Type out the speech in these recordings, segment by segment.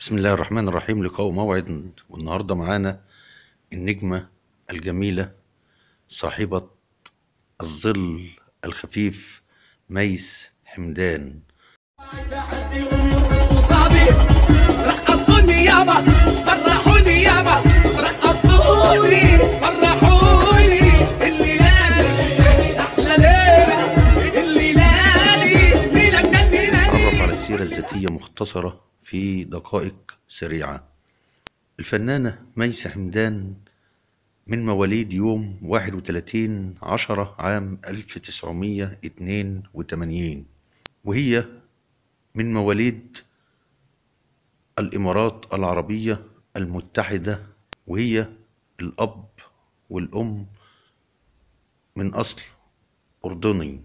بسم الله الرحمن الرحيم لقاء موعد والنهارده معانا النجمة الجميلة صاحبة الظل الخفيف ميس حمدان صعبي رقصوني يابا فرحوني يابا رقصوني فرحوني الليالي احلى ليله الليالي ليله من نتعرف على الليالي السيرة الذاتية مختصرة في دقائق سريعة الفنانة ميس حمدان من مواليد يوم 31 عشرة عام 1982 وهي من مواليد الإمارات العربية المتحدة وهي الأب والأم من أصل أردني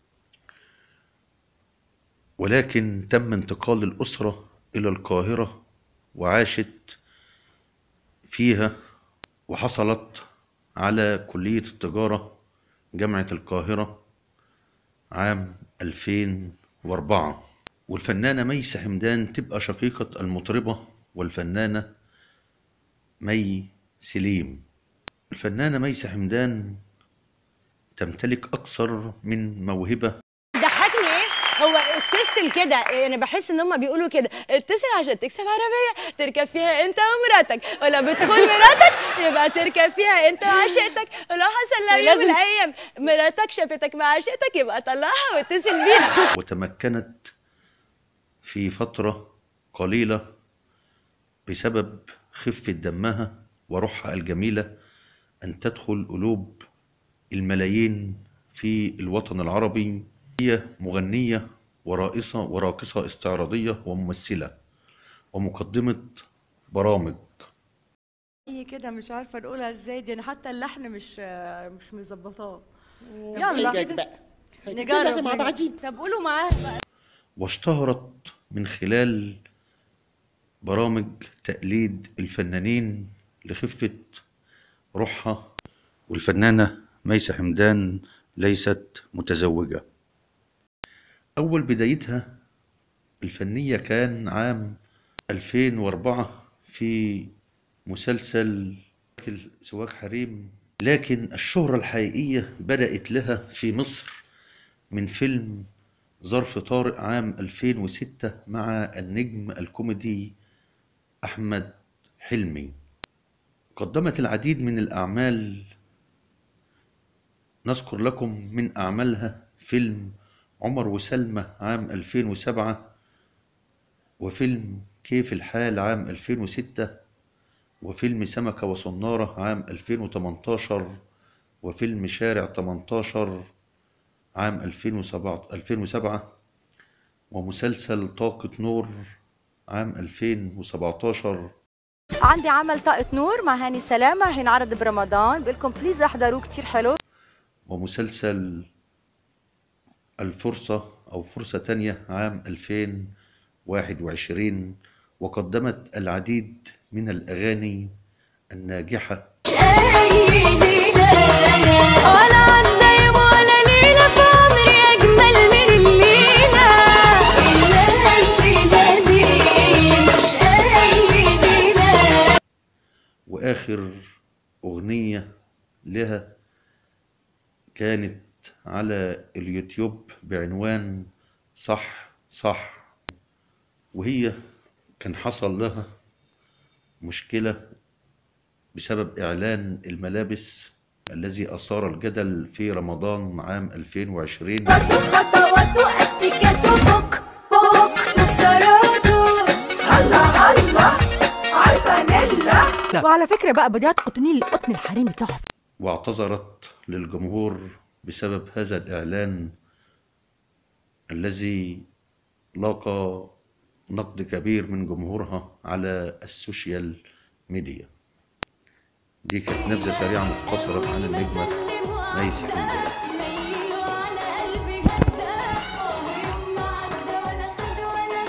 ولكن تم انتقال الأسرة إلى القاهرة وعاشت فيها وحصلت على كلية التجارة جامعة القاهرة عام 2004 والفنانة ميس حمدان تبقى شقيقة المطربة والفنانة مي سليم الفنانة ميس حمدان تمتلك أكثر من موهبة ضحكني ايه هو السيستم كده إيه، انا بحس ان هم بيقولوا كده اتصل عشان تكسب عربيه تركب فيها انت ومراتك ولو بتخون مراتك يبقى تركب فيها انت وعشيقتك ولو حصل لو يوم من ولازم- الايام مراتك شافتك مع عشيقتك يبقى طلعها واتصل بيها وتمكنت في فترة قليلة بسبب خفة دمها وروحها الجميلة أن تدخل قلوب الملايين في الوطن العربي هي مغنية ورائصة وراقصة استعراضية وممثلة ومقدمة برامج هي كده مش عارفه نقولها ازاي دي انا حتى اللحن مش مش مظبطاه ايدك يلا بقى نجرب نجرب مع نجرب. بعضين طب قولوا معاها بقى واشتهرت من خلال برامج تقليد الفنانين لخفة روحها والفنانة ميسة حمدان ليست متزوجة أول بدايتها الفنية كان عام 2004 في مسلسل سواق حريم لكن الشهرة الحقيقية بدأت لها في مصر من فيلم ظرف طارق عام 2006 مع النجم الكوميدي أحمد حلمي قدمت العديد من الأعمال نذكر لكم من أعمالها فيلم عمر وسلمى عام 2007 وفيلم كيف الحال عام 2006 وفيلم سمكة وصنارة عام 2018 وفيلم شارع 18 عام 2007 2007 ومسلسل طاقة نور عام 2017 عندي عمل طاقة نور مع هاني سلامة هينعرض برمضان بقول لكم بليز احضروه كتير حلو ومسلسل الفرصة أو فرصة تانية عام 2021 وقدمت العديد من الأغاني الناجحة ولا عندي ولا ليله في عمري اجمل من الليله الليله دي مش اي ليله وآخر أغنية لها كانت على اليوتيوب بعنوان صح صح وهي كان حصل لها مشكلة بسبب إعلان الملابس الذي أثار الجدل في رمضان عام 2020 خطوات واستيكات وبوك بوك مكسراته هلا هلا عالفانيلا وعلى فكرة بقى بديعة قطنين القطن الحريمي تحفة واعتذرت للجمهور بسبب هذا الإعلان الذي لاقى نقد كبير من جمهورها على السوشيال ميديا دي كانت نبذة سريعة مختصرة عن النجمة ميس حمدان